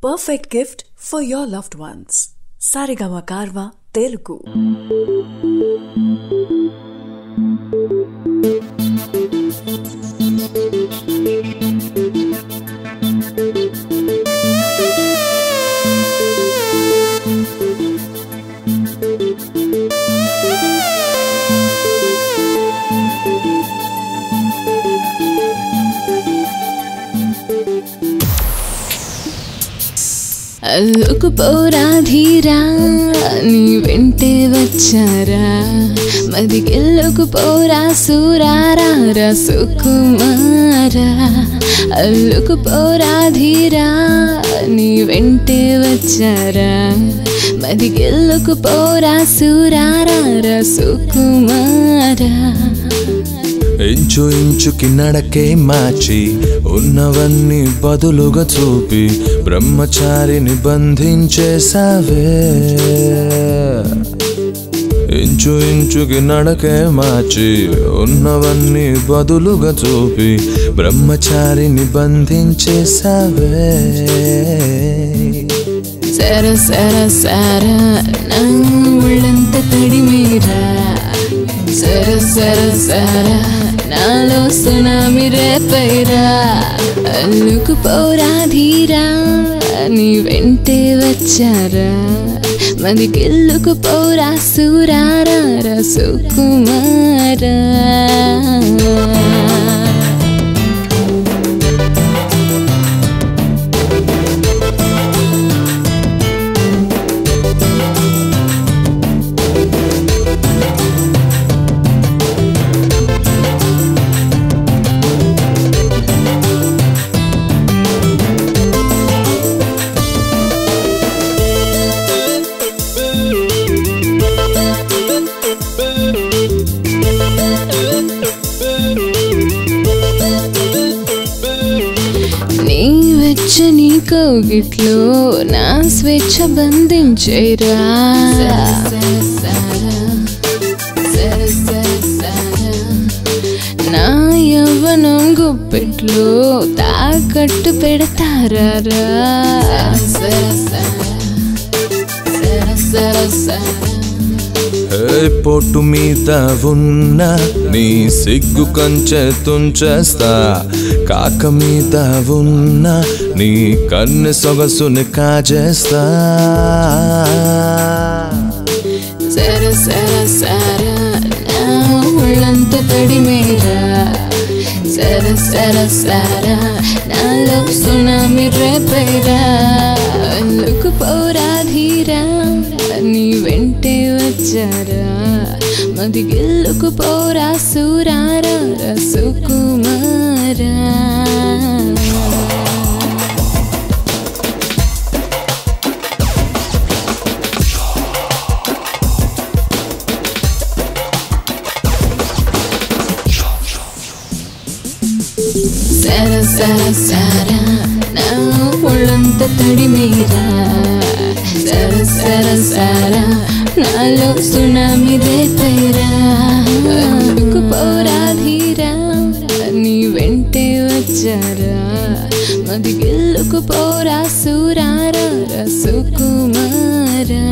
perfect gift for your loved ones. Sarigama Karva Telugu. అల్లుకు పోరా ధీరా నీ వెంటే వచ్చారా మది గెల్లుకు పోరా సూరారా సుకుమారా అల్లుకు పోరా ధీరా నీ వెంటే వచ్చారా మది గెల్లుకు పోరా సూరారా సుకుమారా ఇంచు ఇంచుకి నడకే మార్చి ఉన్నవన్నీ బదులుగా చూపి బ్రహ్మచారిని బంధించేసావే ఇంచు ఇంచుకి నడకే మార్చి ఉన్నవన్నీ బదులుగా చూపి బ్రహ్మచారిని బంధించేసావే సర సర సర నా ఒళ్ళంత తడిమీరా సర సర సర నాలో సునామి రేపైరా అల్లుకు పోరా ధీరా నీ వెంటే వచ్చారా మది గిల్లుకు పోరా సూరారా సుకుమారా నీ వెచ్చని కోగిట్లో నా స్వేచ్ఛ బంధించేరా నా యవ్వనం గుప్పెట్లో తాకట్టు పెడతారా ఏ పొట్టు మీద ఉన్న నీ సిగ్గు కంచె తుంచేస్తా కాక మీద ఉన్న నీ కన్ను సొగసుని కాజేస్తా సర సర సర నా ఒళ్ళంత తడిమేరా సర సర సర నాలో సునామి రేపైరా అల్లుకు పోరా ధీరా నీ వెంటే వచ్చారా మది గిల్లుకు పోరా సూరారా సుకుమారా సర సర సర నా ఒళ్ళంత తడిమీరా సర సర సర నాలో సునామి రేపైరా అందుకు పోరా ధీరా నీ వెంటే వచ్చారా మది గిల్లుకు పోరా సూరారా సుకుమారా